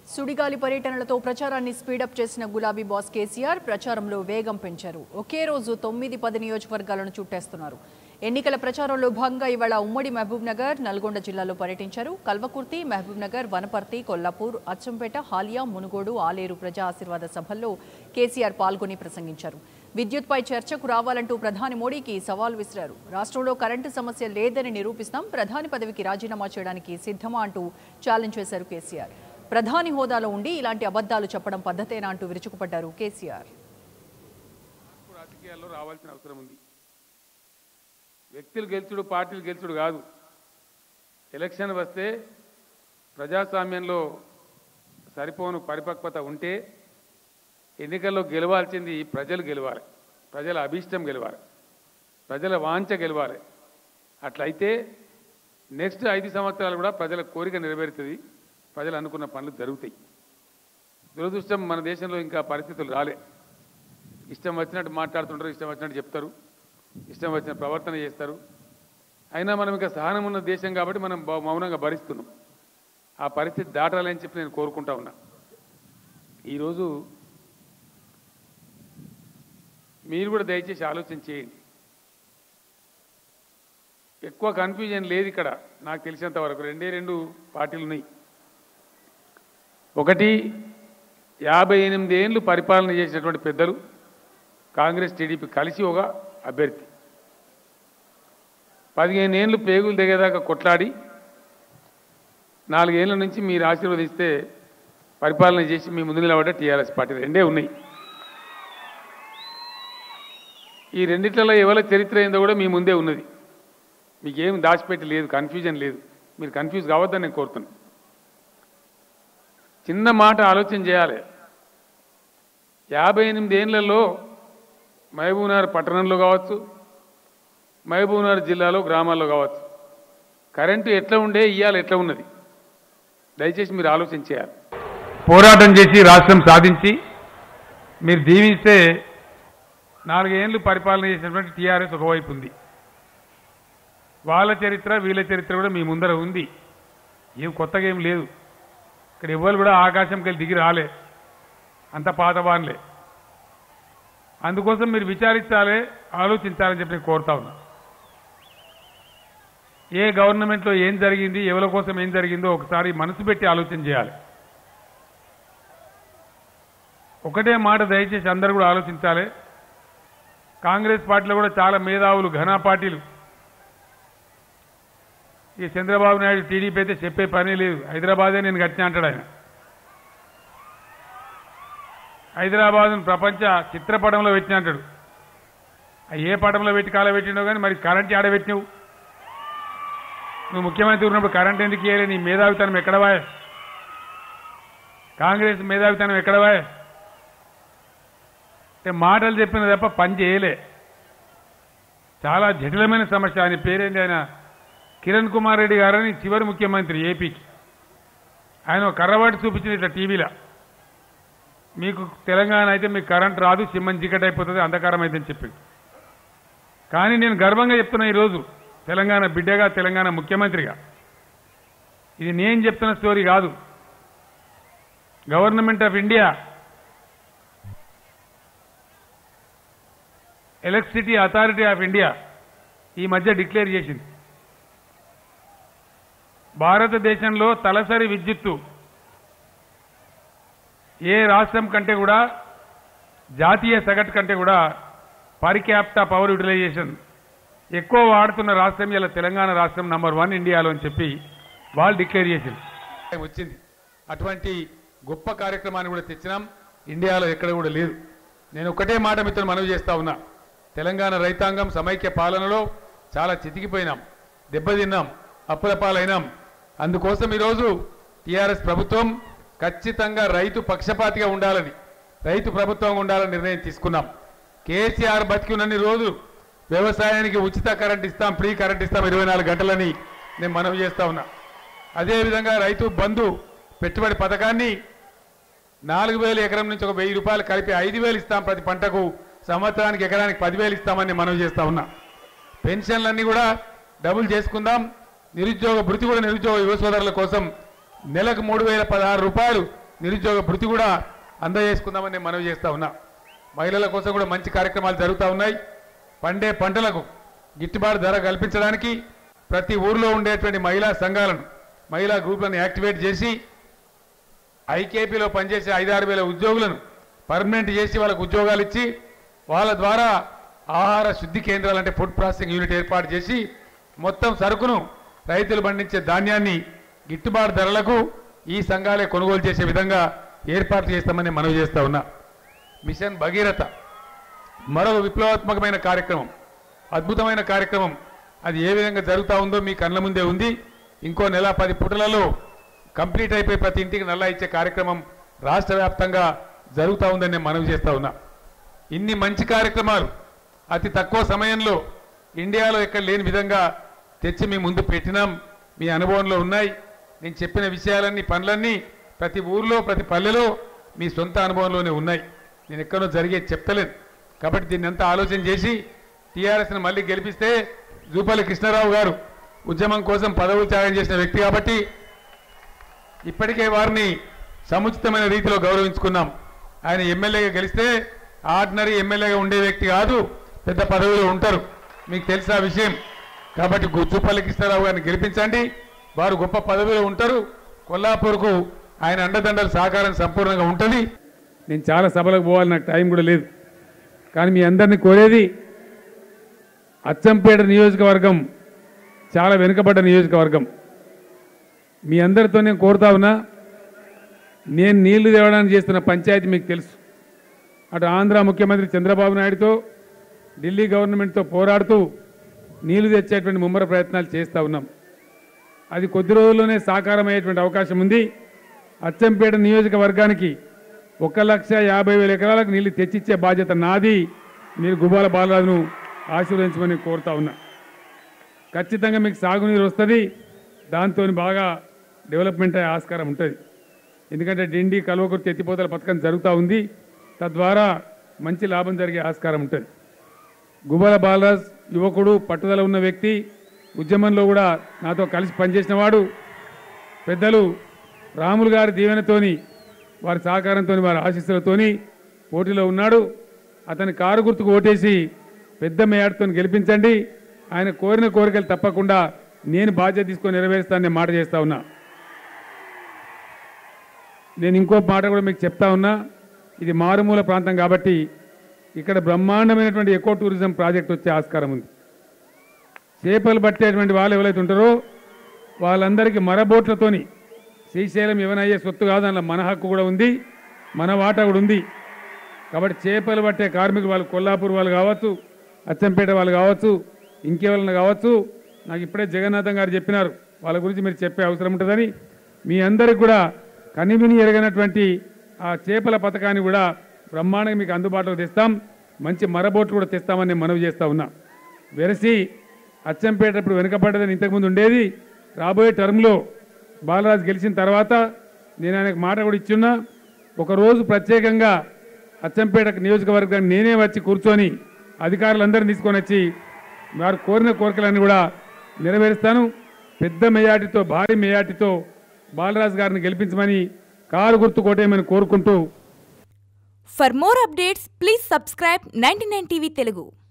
సుడిగాలి పర్యటనలతో ప్రచారాన్ని స్పీడప్ చేసిన గులాబీ బాస్ కేసీఆర్ ప్రచారంలో వేగం పెంచారు ఒకే రోజు తొమ్మిది పది నియోజకవర్గాలను చుట్టేస్తున్నారు ఎన్నికల ప్రచారంలో భాగంగా ఇవాళ ఉమ్మడి మహబూబ్ నగర్ నల్గొండ జిల్లాలో పర్యటించారు కల్వకుర్తి మహబూబ్ నగర్ వనపర్తి కొల్లాపూర్ అచ్చంపేట హాలియా మునుగోడు ఆలేరు ప్రజా ఆశీర్వాద సభల్లో కేసీఆర్ పాల్గొని ప్రసంగించారు విద్యుత్పై చర్చకు రావాలంటూ ప్రధాని మోడీకి సవాల్ విసిరారు రాష్ట్రంలో కరెంటు సమస్య లేదని నిరూపిస్తాం ప్రధాని పదవికి రాజీనామా చేయడానికి సిద్ధమా అంటూ ఛాలెంజ్ చేశారు కేసీఆర్ ప్రధాని హోదాలో ఉండి ఇలాంటి అబద్ధాలు చెప్పడం పద్ధతేనా అంటూ విరుచుకుపడ్డారు కేసీఆర్ రాజకీయాల్లో రావాల్సిన అవసరం ఉంది వ్యక్తులు గెలుచుడు పార్టీలు గెలుచుడు కాదు ఎలక్షన్ వస్తే ప్రజాస్వామ్యంలో సరిపోను పరిపక్వత ఉంటే ఎన్నికల్లో గెలవాల్సింది ప్రజలు గెలవాలి ప్రజల అభీష్టం గెలవాలి ప్రజల వాంఛ గెలవాలి అట్లయితే నెక్స్ట్ ఐదు సంవత్సరాలు కూడా ప్రజల కోరిక నెరవేరుతుంది ప్రజలు అనుకున్న పనులు జరుగుతాయి దురదృష్టం మన దేశంలో ఇంకా పరిస్థితులు రాలే ఇష్టం వచ్చినట్టు మాట్లాడుతుంటారు ఇష్టం వచ్చినట్టు చెప్తారు ఇష్టం వచ్చిన ప్రవర్తన చేస్తారు అయినా మనం ఇంకా సహనం ఉన్న దేశం కాబట్టి మనం బ- మౌనంగా భరిస్తున్నాం ఆ పరిస్థితి దాటాలని చెప్పి నేను కోరుకుంటా ఉన్నా ఈరోజు మీరు కూడా దయచేసి ఆలోచన చేయండి ఎక్కువ కన్ఫ్యూజన్ లేదు ఇక్కడ నాకు తెలిసినంత వరకు రెండే రెండు పార్టీలు ఉన్నాయి ఒకటి యాభై ఎనిమిది ఏళ్ళు పరిపాలన చేసినటువంటి పెద్దలు కాంగ్రెస్ టీడీపీ కలిసి ఒక అభ్యర్థి పదిహేను ఏళ్ళు పేగులు దిగేదాకా కొట్లాడి నాలుగేళ్ల నుంచి మీరు ఆశీర్వదిస్తే పరిపాలన చేసి మీ ముందు నిలబడ్డ టీఆర్ఎస్ పార్టీ రెండే ఉన్నాయి ఈ రెండిట్లలో ఎవరి చరిత్ర ఏందో కూడా మీ ముందే ఉన్నది మీకేం దాచిపెట్టి లేదు కన్ఫ్యూజన్ లేదు మీరు కన్ఫ్యూజ్ కావద్దని నేను కోరుతున్నాను చిన్న మాట ఆలోచన చేయాలి యాభై ఎనిమిది ఏళ్లలో మహబూబ్నగర్ పట్టణంలో కావచ్చు మహబూబ్నగర్ జిల్లాలో గ్రామాల్లో కావచ్చు కరెంటు ఎట్లా ఉండే ఇయ్యాలి ఎట్లా ఉన్నది దయచేసి మీరు ఆలోచన చేయాలి పోరాటం చేసి రాష్ట్రం సాధించి మీరు దీవిస్తే నాలుగేళ్లు పరిపాలన చేసినటువంటి టీఆర్ఎస్ ఒకవైపు ఉంది వాళ్ళ చరిత్ర వీళ్ళ చరిత్ర కూడా మీ ముందర ఉంది ఏం కొత్తగా ఏం లేదు ఇక్కడ ఎవ్వరు కూడా ఆకాశంకి వెళ్ళి దిగి రాలే అంత పాతవాన్లే అందుకోసం మీరు విచారించాలి ఆలోచించాలని చెప్పి నేను కోరుతా ఉన్నా ఏ గవర్నమెంట్లో ఏం జరిగింది ఎవరి కోసం ఏం జరిగిందో ఒకసారి మనసు పెట్టి ఆలోచన చేయాలి ఒకటే మాట దయచేసి అందరూ కూడా ఆలోచించాలి కాంగ్రెస్ పార్టీలో కూడా చాలా మేధావులు ఘనా పార్టీలు ఈ చంద్రబాబు నాయుడు టీడీపీ అయితే చెప్పే పని లేదు హైదరాబాదే నేను కట్టిన అంటాడు ఆయన హైదరాబాద్ను ప్రపంచ చిత్రపటంలో పెట్టిన అంటాడు ఆ ఏ పటంలో పెట్టి కాల పెట్టినో కానీ మరి కరెంట్ ఆడ పెట్టినవు నువ్వు ముఖ్యమంత్రి ఉన్నప్పుడు కరెంట్ ఎందుకు ఇయ్యలే నీ మేధావితనం ఎక్కడవా కాంగ్రెస్ మేధావితనం ఎక్కడవా అంటే మాటలు చెప్పిన తప్ప పని చేయలే చాలా జటిలమైన సమస్య ఆయన పేరేంటి ఆయన కిరణ్ కుమార్ రెడ్డి గారని చివరి ముఖ్యమంత్రి ఏపీకి ఆయన ఒక కర్రవాటి చూపించిన ఇట్లా టీవీలో మీకు తెలంగాణ అయితే మీకు కరెంట్ రాదు సిమ్మని చీకటి అయిపోతుంది అంధకారం అయితేని చెప్పి కానీ నేను గర్వంగా చెప్తున్నా ఈరోజు తెలంగాణ బిడ్డగా తెలంగాణ ముఖ్యమంత్రిగా ఇది నేను చెప్తున్న స్టోరీ కాదు government of India electricity authority of India ఈ మధ్య డిక్లేర్ చేసింది భారతదేశంలో తలసరి విద్యుత్తు ఏ రాష్ట్రం కంటే కూడా జాతీయ సగటు కంటే కూడా పర్ క్యాప్టా పవర్ యూటిలైజేషన్ ఎక్కువ వాడుతున్న రాష్ట్రం ఇలా తెలంగాణ రాష్ట్రం నంబర్ వన్ ఇండియాలో అని చెప్పి వాళ్ళు డిక్లేర్ చేసింది వచ్చింది అటువంటి గొప్ప కార్యక్రమాన్ని కూడా తెచ్చినాం ఇండియాలో ఎక్కడ కూడా లేదు నేను ఒకటే మాట మిత్రులు మనవి చేస్తా ఉన్నా తెలంగాణ రైతాంగం సమైక్య పాలనలో చాలా చితికిపోయినాం దెబ్బతిన్నాం అప్పుల పాలైనాం అందుకోసం ఈరోజు టీఆర్ఎస్ ప్రభుత్వం ఖచ్చితంగా రైతు పక్షపాతిగా ఉండాలని రైతు ప్రభుత్వం ఉండాలని నిర్ణయం తీసుకున్నాం కేసీఆర్ బతికి ఉన్నన్ని రోజులు వ్యవసాయానికి ఉచిత కరెంట్ ఇస్తాం ఫ్రీ కరెంట్ ఇస్తాం ఇరవై నాలుగు గంటలని నేను మనవి చేస్తా ఉన్నా అదేవిధంగా రైతు బంధు పెట్టుబడి పథకాన్ని నాలుగు వేలు ఎకరం నుంచి ఒక వెయ్యి రూపాయలు కలిపి ఐదు వేలు ఇస్తాం ప్రతి పంటకు సంవత్సరానికి ఎకరానికి పదివేలు ఇస్తామని మనవి చేస్తా ఉన్నా పెన్షన్లన్నీ కూడా డబుల్ చేసుకుందాం నిరుద్యోగ భృతి కూడా నిరుద్యోగ యువ సోదరుల కోసం నెలకు మూడు వేల పదహారు రూపాయలు నిరుద్యోగ భృతి కూడా అందజేసుకుందామని నేను మనవి చేస్తా ఉన్నా మహిళల కోసం కూడా మంచి కార్యక్రమాలు జరుగుతూ ఉన్నాయి పండే పంటలకు గిట్టుబాటు ధర కల్పించడానికి ప్రతి ఊర్లో ఉండేటువంటి మహిళా సంఘాలను మహిళా గ్రూపులను యాక్టివేట్ చేసి ఐకేపీలో పనిచేసే ఐదారు వేల ఉద్యోగులను పర్మనెంట్ చేసి వాళ్ళకు ఉద్యోగాలు ఇచ్చి వాళ్ళ ద్వారా ఆహార శుద్ధి కేంద్రాలు అంటే ఫుడ్ ప్రాసెసింగ్ యూనిట్ ఏర్పాటు చేసి మొత్తం సరుకును రైతులు పండించే ధాన్యాన్ని గిట్టుబాటు ధరలకు ఈ సంఘాలే కొనుగోలు చేసే విధంగా ఏర్పాటు చేస్తామని మనవి చేస్తా ఉన్నా మిషన్ భగీరథ మరొక విప్లవాత్మకమైన కార్యక్రమం అద్భుతమైన కార్యక్రమం అది ఏ విధంగా జరుగుతూ ఉందో మీ కళ్ళ ముందే ఉంది ఇంకో నెల పది పుటలలో కంప్లీట్ అయిపోయి ప్రతి ఇంటికి నల్లా ఇచ్చే కార్యక్రమం రాష్ట్ర వ్యాప్తంగా జరుగుతూ ఉందని నేను మనవి చేస్తా ఉన్నా ఇన్ని మంచి కార్యక్రమాలు అతి తక్కువ సమయంలో ఇండియాలో ఎక్కడ లేని విధంగా తెచ్చి మీ ముందు పెట్టినాం మీ అనుభవంలో ఉన్నాయి నేను చెప్పిన విషయాలన్నీ పనులన్నీ ప్రతి ఊర్లో ప్రతి పల్లెలో మీ సొంత అనుభవంలోనే ఉన్నాయి నేను ఎక్కడో జరిగేది చెప్తలేను కాబట్టి దీన్ని అంతా ఆలోచన చేసి టీఆర్ఎస్ని మళ్ళీ గెలిపిస్తే జూపల్లి కృష్ణారావు గారు ఉద్యమం కోసం పదవులు త్యాగం చేసిన వ్యక్తి కాబట్టి ఇప్పటికే వారిని సముచితమైన రీతిలో గౌరవించుకున్నాం ఆయన ఎమ్మెల్యేగా గెలిస్తే ఆర్డినరీ ఎమ్మెల్యేగా ఉండే వ్యక్తి కాదు పెద్ద పదవిలో ఉంటారు మీకు తెలిసిన విషయం కాబట్టి గుజ్జుపల్లి కృష్ణారావు గారిని గెలిపించండి వారు గొప్ప పదవిలో ఉంటారు కొల్లాపూర్కు ఆయన అండదండల సహకారం సంపూర్ణంగా ఉంటుంది నేను చాలా సభలకు పోవాలి నాకు టైం కూడా లేదు కానీ మీ అందరినీ కోరేది అచ్చంపేట నియోజకవర్గం చాలా వెనుకబడ్డ నియోజకవర్గం మీ అందరితో నేను కోరుతా ఉన్నా నేను నీళ్లు తేవడానికి చేస్తున్న పంచాయతీ మీకు తెలుసు అటు ఆంధ్ర ముఖ్యమంత్రి చంద్రబాబు నాయుడుతో ఢిల్లీ గవర్నమెంట్తో పోరాడుతూ నీళ్లు తెచ్చేటువంటి ముమ్మర ప్రయత్నాలు చేస్తూ ఉన్నాం అది కొద్ది రోజుల్లోనే సాకారం అయ్యేటువంటి అవకాశం ఉంది అచ్చంపేట నియోజకవర్గానికి ఒక లక్ష యాభై వేల ఎకరాలకు నీళ్లు తెచ్చిచ్చే బాధ్యత నాది మీరు గుబాల బాలరాజును ఆశీర్వదించమని కోరుతా ఉన్నా ఖచ్చితంగా మీకు సాగునీరు వస్తుంది దాంతో బాగా డెవలప్మెంట్ అయ్యే ఆస్కారం ఉంటుంది ఎందుకంటే డిండి కల్వకుర్తి ఎత్తిపోతల పథకం జరుగుతూ ఉంది తద్వారా మంచి లాభం జరిగే ఆస్కారం ఉంటుంది గుబల బాలరాజ్ యువకుడు పట్టుదల ఉన్న వ్యక్తి ఉద్యమంలో కూడా నాతో కలిసి పనిచేసిన వాడు పెద్దలు రాములు గారి దీవెనతోని వారి సహకారంతో వారి ఆశీస్సులతోని పోటీలో ఉన్నాడు అతని కారు గుర్తుకు ఓటేసి పెద్ద మేయాడుతో గెలిపించండి ఆయన కోరిన కోరికలు తప్పకుండా నేను బాధ్యత తీసుకొని నెరవేరుస్తానని మాట చేస్తా ఉన్నా నేను ఇంకో మాట కూడా మీకు చెప్తా ఉన్నా ఇది మారుమూల ప్రాంతం కాబట్టి ఇక్కడ బ్రహ్మాండమైనటువంటి ఎకో టూరిజం ప్రాజెక్ట్ వచ్చే ఆస్కారం ఉంది చేపలు పట్టేటువంటి వాళ్ళు ఎవరైతే ఉంటారో వాళ్ళందరికీ మరబోట్లతోని శ్రీశైలం ఎవనయ్యే సొత్తు కాదు అందులో మన హక్కు కూడా ఉంది మన వాటా కూడా ఉంది కాబట్టి చేపలు పట్టే కార్మికులు వాళ్ళు కొల్లాపూర్ వాళ్ళు కావచ్చు అచ్చంపేట వాళ్ళు కావచ్చు ఇంకెవరైనా కావచ్చు నాకు ఇప్పుడే జగన్నాథం గారు చెప్పినారు వాళ్ళ గురించి మీరు చెప్పే అవసరం ఉంటుందని మీ అందరికి కూడా కనివిని ఎరగనటువంటి ఆ చేపల పథకాన్ని కూడా బ్రహ్మాండంగా మీకు అందుబాటులోకి తెస్తాం మంచి మరబోట్లు కూడా తెస్తామని నేను మనవి చేస్తా ఉన్నా వెరసి అచ్చంపేట ఇప్పుడు వెనుకబడ్డదని ఇంతకుముందు ఉండేది రాబోయే టర్మ్లో బాలరాజు గెలిచిన తర్వాత నేను ఆయనకు మాట కూడా ఇచ్చున్నా ఒకరోజు ప్రత్యేకంగా అచ్చంపేట నియోజకవర్గానికి నేనే వచ్చి కూర్చొని అధికారులందరినీ తీసుకొని వచ్చి వారు కోరిన కోరికలన్నీ కూడా నెరవేరుస్తాను పెద్ద మెజార్టీతో భారీ మెజార్టీతో బాలరాజు గారిని గెలిపించమని కారు గుర్తు కొట్టేయమని కోరుకుంటూ For more updates, please subscribe 99 TV Telugu.